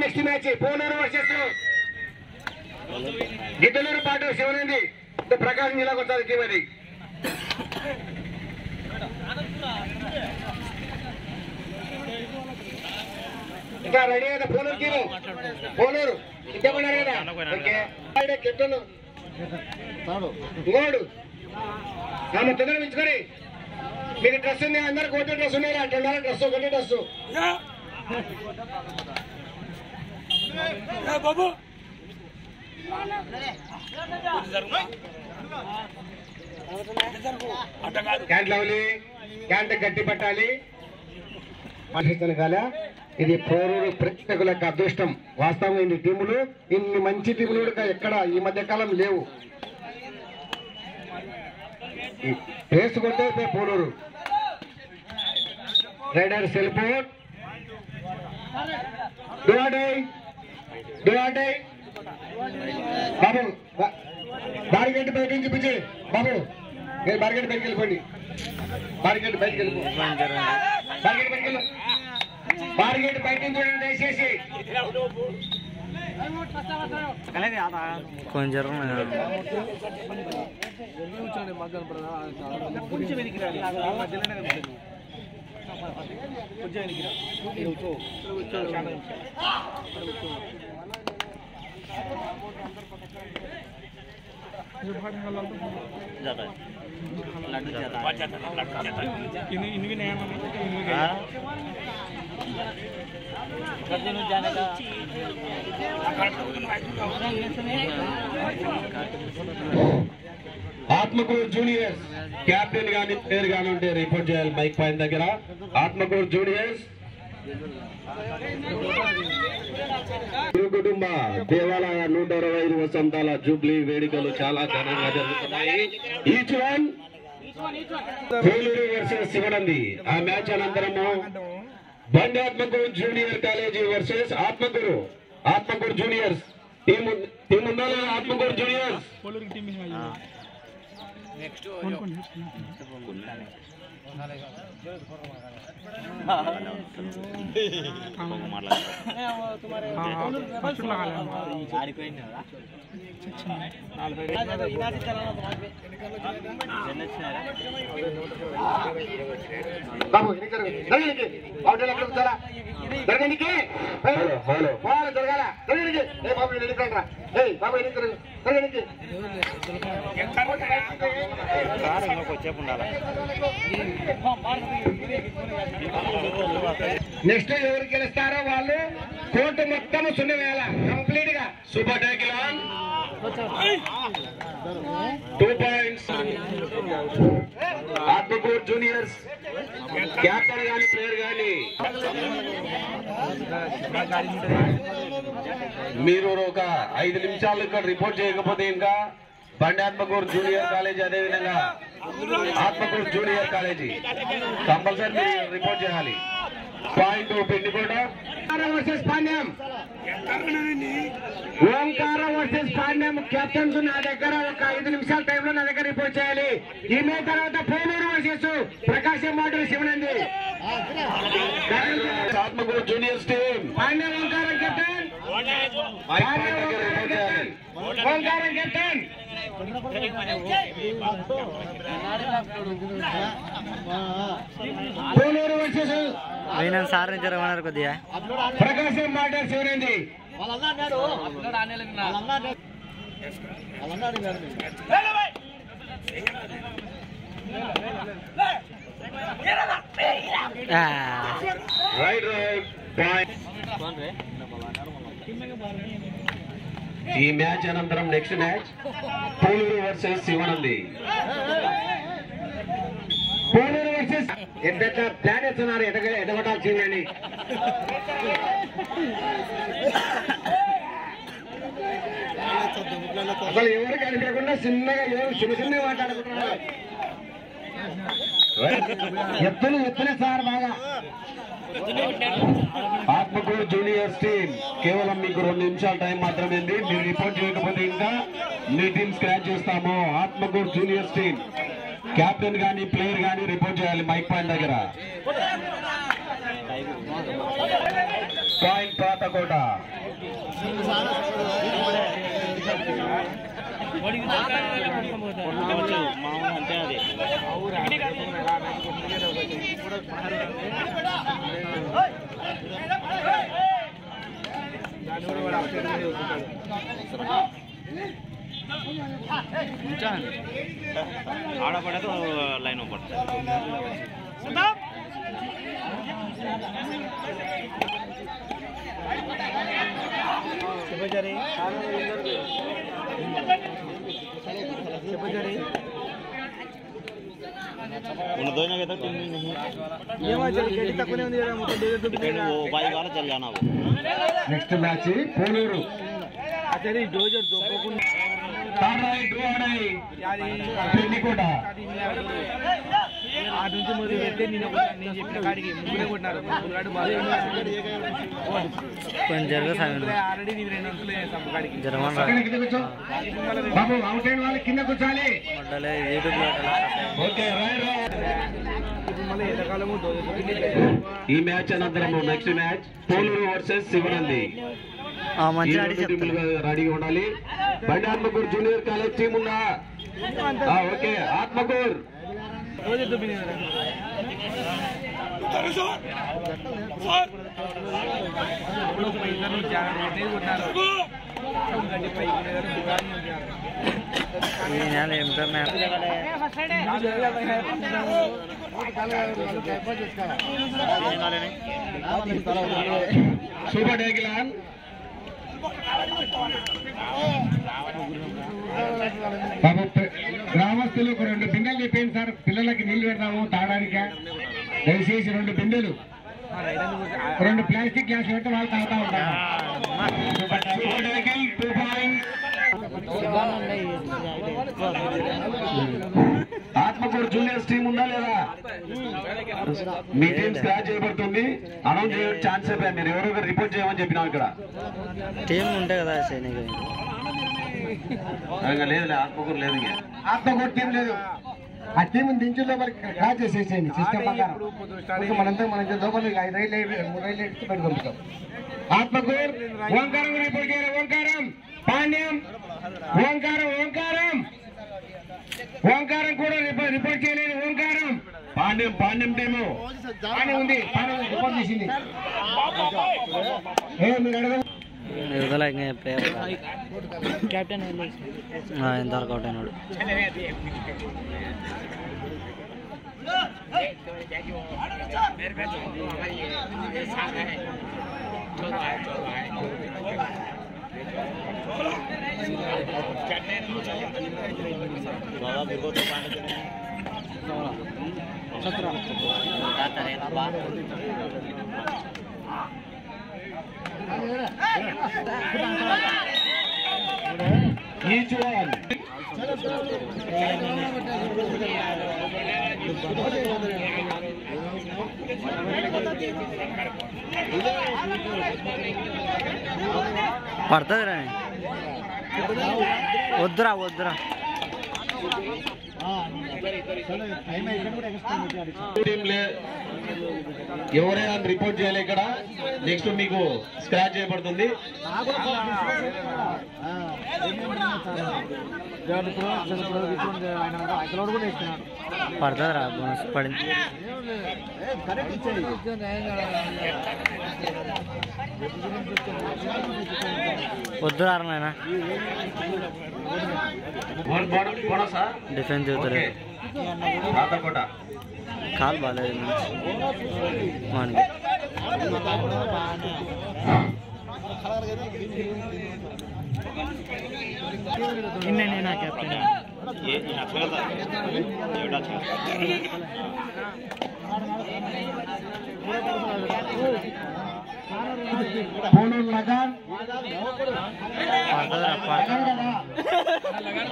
Next match Poluru versus Giddaluru పాటు శివనంది ఇది ప్రకాశం జిల్లాకు వస్తుంది టీం అది ఇంకా రెడీ అయిన పోలూరు టీము పోలూరు ఇంకేమన్నారు కదా ఓకే ఆయన కెప్టెన్ ఇంకోడు ఆమె తొందర మించుకొని మీకు డ్రెస్ ఉంది అందరికి ఒకటే డ్రెస్ ఉన్నాయి అంటున్నారు డ్రెస్ ఒకటే డ్రెస్ క్యాంట్ లవ్లీ క్యాంట్ గట్టి పట్టాలి ఆశిస్తాను కాల ఇది పోరూరు ప్రేక్షకుల యొక్క అదృష్టం వాస్తవం ఇన్ని టీములు ఇన్ని మంచి టీములు కూడా ఎక్కడ ఈ మధ్య కాలం లేవు రేసు కొట్టే పో పోలూరు రైడర్ సెల్ఫోన్ డువాడై డువాడై బాబు బా- బారిగేట్ బయట నుంచి పిచ్చి బాబు మీరు బారిగేట్ బయటకు వెళ్ళిపోండి బారిగేట్ బయటకు వెళ్ళిపో బారిగేట్ బయటకు వెళ్ళు బారిగేట్ బయట నుంచి చూడండి దయచేసి కొంచెం ఆత్మకూరు జూనియర్స్ క్యాప్టెన్ గాని ప్లేయర్ గాని ఉంటే రిపోర్ట్ చేయాలి మైక్ పైన దగ్గర ఆత్మకూరు జూనియర్స్ గురు కుటుంబ దేవాలయ నూట ఇరవై ఐదు వసంతాల జూబ్లీ వేడుకలు చాలా ఘనంగా జరుగుతున్నాయి each one Poluru versus Sivanandi ఆ మ్యాచ్ అనంతరము బండి Atmakuru junior college versus Atmakuru Atmakuru juniors team team ఉందా లేదా ఆత్మకూరు జూనియర్స్ బాబు ఇది జరగదు. జరగనీకి. బాబు ఎక్కడ కూర్చోరా? జరగనీకి. హలో హలో బాగా జరగాల జరగనీకి. ఏ బాబు ఇది ఎక్కడ రా? ఏయ్ బాబు ఇది జరగదు. జరగనీకి. నెక్స్ట్ ఎవరు గెలుస్తారో వాళ్ళు కోర్టు మొత్తం సున్న వేల కంప్లీట్ గా సూపర్ టైకిలాన్ two points Atmakur juniors captain గాని ప్లేయర్ గాని మీరు ఒక ఐదు నిమిషాలు ఇక్కడ రిపోర్ట్ చేయకపోతే ఇంకా బండి ఆత్మకూరు జూనియర్ కాలేజీ అదే విధంగా ఆత్మకూరు జూనియర్ కాలేజీ కంపల్సరీ మీరు రిపోర్ట్ చేయాలి point Pendikota versus Pandyam Omkara versus Pandyam captains నా దగ్గర ఒక ఐదు నిమిషాల టైంలో నా దగ్గర రిపోర్ట్ చేయాలి ఈమె తర్వాత Poluru versus Prakasam motor Sivanandi Atmakuru juniors team Pandyam Omkaram captain Pandyam Omkaram captain Omkaram captain Poluru versus నేను సార్ నుంచి జరగమన్నారు కొద్దిగా ప్రకాశం మోటార్ శివనంది ఆ, రైట్ రైట్ పాయింట్ ఈ మ్యాచ్ అనంతరం next match Poluru versus Sivanandi Poluru versus ఎంత ప్లాన్ వేస్తున్నారు ఎదగ ఎదగటాల్సిందని అసలు ఎవరు కనిపించకుండా చిన్నగా ఎవరు చిన్న చిన్నగా మాట్లాడుకుంటున్నారు ఎత్తులు ఎత్తులే సార్ బాగా ఆత్మకూరు జూనియర్స్ టీం కేవలం మీకు రెండు నిమిషాల టైం మాత్రమే ఉంది మీరు రిపోర్ట్ చేయకపోతే ఇంకా మీ టీం స్క్రాచ్ చేస్తాము ఆత్మకూరు జూనియర్స్ టీం కెప్టెన్ గాని ప్లేయర్ గాని రిపోర్ట్ చేయాలి మైక్ పాయింట్ దగ్గర పాయింట్ పాతకోట అంతే అది ఆడపడదు లైన్ పడుతుంది ఉన్న దోయినా కదా टीम में नहीं टिकट वो बाई वाला चल जाना वो నెక్స్ట్ మ్యాచ్ పోలూరు తాడాయి డ్రోడాయి పెళ్లికోట ఆటి నుంచి మొదలు పెడితే నేను ఒక- నేను చెప్పిన కాడికి ముగ్గురే కొట్టినారు ముగ్గురు కాడు బాగా కొంచెం జరుగు సాగండి ఆల్రెడీ నేను రెండు అంతులు వేసాము కాడికి జరగమని రా పక్కన కింద కూర్చో బాబు అవుట్ అయిన వాళ్ళు కింద కూర్చోాలి మడ్డలే యూట్యూబ్లో ఓకే రైట్ ఇప్పుడు మళ్ళీ ఎండాకాలము దోశ ఈ మ్యాచ్ అనంతరం next match Poluru versus Sivanandi ఈ మంచిగా ఆడి రెండు చెప్తాను టీములుగా రెడీగా ఉండాలి బండి ఆత్మకూరు జూనియర్ కాలేజ్ టీం ఉందా ఆ, ఓకే ఆత్మకూర్ రోజు దుబ్బింది కదా ఇప్పుడు ఒక ఇద్దరు చాలా కొట్టేది కొట్టారు గడ్డి పైకి లేదని దుకాణం చేశారు. ఈ నెల ఏమిటో మ్యాచ్ సూపర్ డేగిలాన్ బాబు పె- గ్రామస్తులు ఒక రెండు బిందెలు చెప్పేయండి సార్ పిల్లలకి నీళ్లు పెడతాము తాగడానికి దయచేసి రెండు బిందెలు రెండు ప్లాస్టిక్ గ్లాస్ పెడితే వాళ్ళు తాగుతా ఉంటారు సూపర్ డేగిల్ two point Atmakuru juniors team ఉందా లేదా మీ టీం స్క్రాచ్ చేయబడుతుంది అనౌన్స్ చేయ ఛాన్స్ అయిపోయాయి మీరు ఎవరో ఒకరు రిపోర్ట్ చేయమని చెప్పినాం ఇక్కడ టీం ఉంటే కదా సైనిక ఇంకా లేదు ఆత్మకూరు లేదు ఇంకా ఆత్మకూరు టీం లేదు ఆ టీం దించు లోపలికి క్రాచ్ చేసేసేయండి సిస్టమ్ ప్రకారం కొంచెం మనంతా మన లోపలికి ఐదు రైలు ఐదు- మూడు రైలు ఎక్కి బయట పంపుతాం ఆత్మకూర్ ఓంకారం రిపోర్ట్ చేయాలి ఓంకారం పాండ్యం ఓంకారం ఓంకారం ఓంకారం కూడా రిపో- రిపోర్ట్ చేయలేదు ఓంకారం పాండ్యం పాండ్యం టీము పానీ ఉంది పానీ ఉంది, రిపోర్ట్ చేసింది ఏ మీరు అడగ యువతల ఇంకా ప్లేయర్ కెప్టెన్ ఎంతవరకు అవుట్ అయినాడు दादा बिल्कुल तो पानी ఈచ్ వన్ పడుతుంది రా వద్దురా వద్దురా టీం లే ఎవరైనా రిపోర్ట్ చేయాలి ఇక్కడ నెక్స్ట్ మీకు స్క్రాచ్ చేయబడుతుంది పడుతుంది రా బోనస్ పడింది వద్దురా రా నాయన బోనసా డిఫెన్స్ ఓకే చూద్దరు రాతకోట కాలు బాగాలేదు మనకి నా కెప్టెన్ ये ये अच्छा था ये बड़ा अच्छा పోనూరు లగాన్ పడుతుందిరా పడుతుంది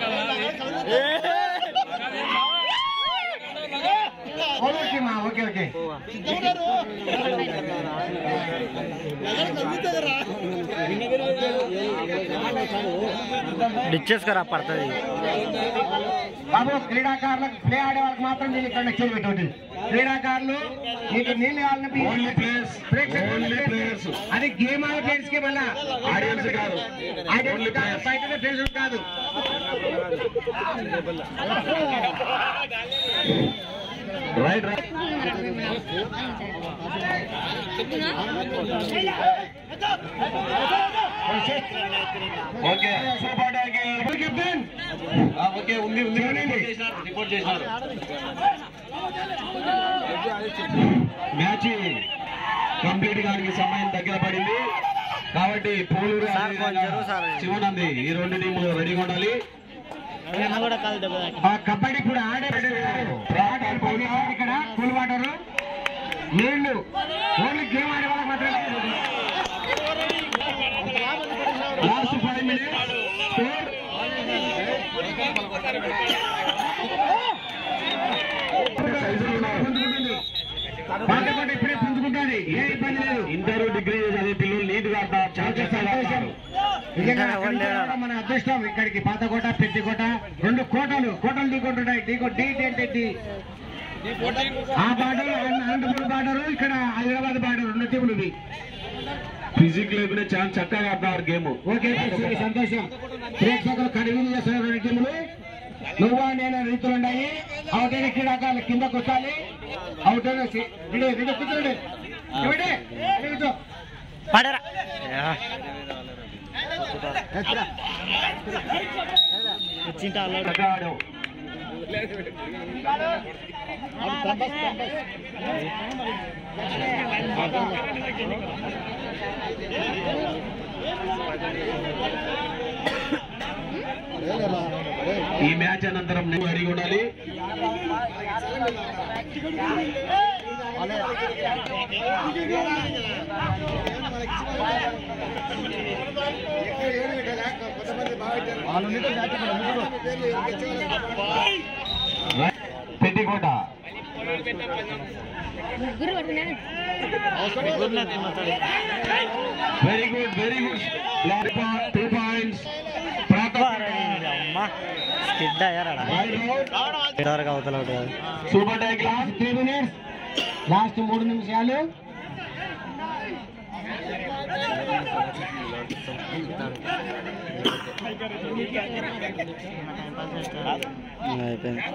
పోనూరు టీమా ఓకే ఓకే డిచ్చెస్ కరా పడుతుంది బాబు క్రీడాకారులకు ప్లే ఆడే వాళ్ళకి మాత్రం నేను ఇక్కడ చేరు పెట్టి క్రీడాకారులు మీకు నీళ్ళు కావాలంటే only place only place players అది గేమ్ ఆడే ప్లేయర్స్ కి మళ్ళా ఆడియన్స్ కాదు ఓన్లీ ప్లేయర్స్ బయట ప్లేయర్స్ కాదు right right okay super tackle captain okay ఉంది ఉంది రిపోర్ట్ చేసినారు రిపోర్ట్ చేసినారు మ్యాచ్ కంప్లీట్ గానికి సమయం దగ్గర పడింది కాబట్టి పోలూరు సార్, అదేవిధంగా కొంచెం సార్. శివనంది ఈ రెండు టీములు రెడీగా ఉండాలి కూడా కాదు దెబ్బ ఆ కబడ్డీ కూడా ఆడే వాటర్ పది నిమిషాలు ఇక్కడ కూల్ వాటర్ నీళ్లు ఓన్లీ గేమ్ ఆడే వాళ్ళకి మాత్రమే లాస్ట్ ఫైవ్ మినిట్స్ స్కోర్ పుంజుకుంటుంది పాటపాట ఇప్పుడే పుంజుకుంటుంది ఏ ఇబ్బంది లేదు ఇంటర్ డిగ్రీ చదివే పిల్లలు నీట్ గా ఆడతారు చాలా చక్కగా ఆడతారు నిజంగా అక్కడి నుంచి రావడం మన అదృష్టం ఇక్కడికి పాతకోట పెద్దికోట రెండు కోటలు కోటలు ఢీకొంటున్నాయి ఢీకో ఢీ ఢీ అంటే ఢీ ఆ బార్డర్ అనంతపురం బార్డర్ ఇక్కడ హైదరాబాద్ బార్డర్ రెండు టీములు ఇవి ఫిజిక్ లేకుండా చాలా చక్కగా ఆడతారు గేమ్ ఓకే సూర్య, సంతోషం ప్రేక్షకులు కనువిందు చేస్తున్న రెండు టీములు నువ్వు నేను రీతులు ఉన్నాయి అవుటైన క్రీడాకారులు కిందకు వచ్చాలి అవుటైన సి- రెడీ రెడీ కూర్చోండి రెడీ రెడీ కూర్చో పడరా వచ్చింటా చక్కగా ఆడావు ఈ మ్యాచ్ అనంతరం నువ్వు అడిగి ఉండాలి పెద్దికోట ముగ్గురు పడుకున్నాను very good very good two points అమ్మా స్కిడ్ అయ్యారా వరకు అవతల ఒకటి కాదు సూపర్ టైక్ లాస్ట్ త్రీ మినిట్స్ లాస్ట్ మూడు నిమిషాలు అయిపోయింది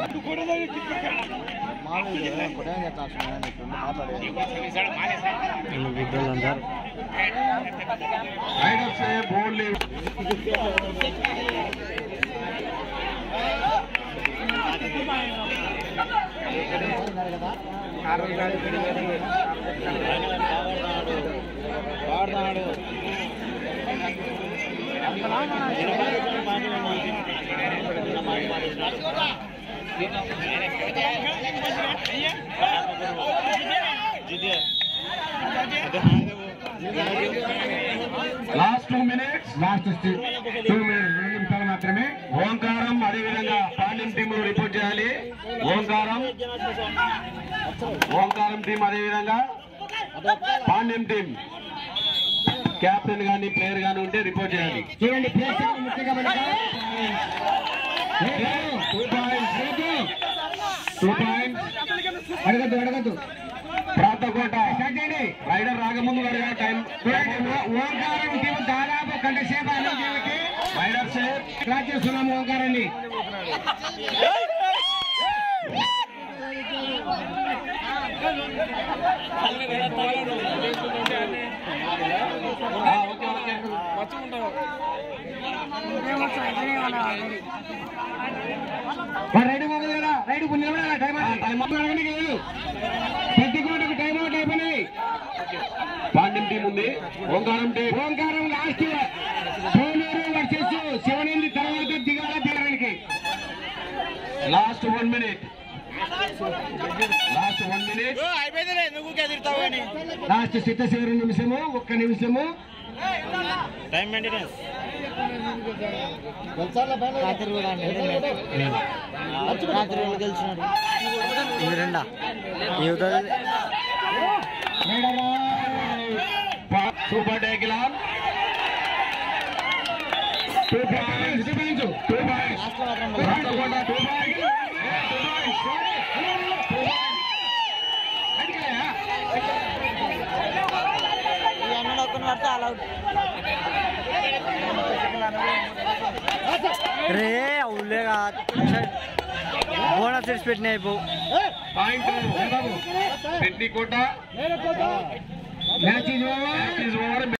బిడ్డలు అందరు రైడర్స్ బోర్డు లేవు last two minutes last two minutes రెండు నిమిషాలు మాత్రమే ఓంకారం అదేవిధంగా పాండ్యం టీం రిపోర్ట్ చేయాలి ఓంకారం ఓంకారం టీం అదేవిధంగా పాండ్యం టీం కెప్టెన్ గాని ప్లేయర్ గాని ఉంటే రిపోర్ట్ చేయాలి చూడండి ప్రేక్షకులు ముఖ్యంగా గమనించాలి. రేపు టూ పాయింట్స్ రేపు టూ పాయింట్స్ అడగద్దు అడగద్దు ప్రాతకోట స్టార్ట్ చేయండి రైడర్ రాకముందు గారు టైం చూడండి, ఓ- ఓంకారం టీం దాదాపు గంట సేపు అన్నం చేయబట్టి రైడర్ సేఫ్ క్లాస్ చేస్తున్నాము ఓంకారాన్ని ఓకే ఓకే మరి రైడ్ మొదలు కదా రైడ్ కొన్ని నిలబడాలా టైం టైం అడగడానికి లేదు ప్రతి కోటకు టైం అవుట్ అయిపోయినది పాండ్యం టీం ఉంది ఓంకారం టీం ఓంకారం లాస్ట్ పోలూరు వర్సెస్ శివనేంద్రి తర్వాత దిగాల దిగడానికి last one minute last one minute last చిత్త చివరి నిమిషము ఒక్క నిమిషము టైం మెయింటెనెన్స్ రాత్రి కూడా రాత్రి కూడా గెలిచినాడు ఇది రెండా యువత సూపర్ టైకిలాన్ టూ పాయింట్స్ చూపించు టూ పాయింట్స్ రాకపోతే టూ పాయింట్స్ పడితే అలా రే అవులేగా బోనస్ ఇడిచి పెట్టినాయి పో పాయింట్ బాబు పెట్టి కోట match is over match is over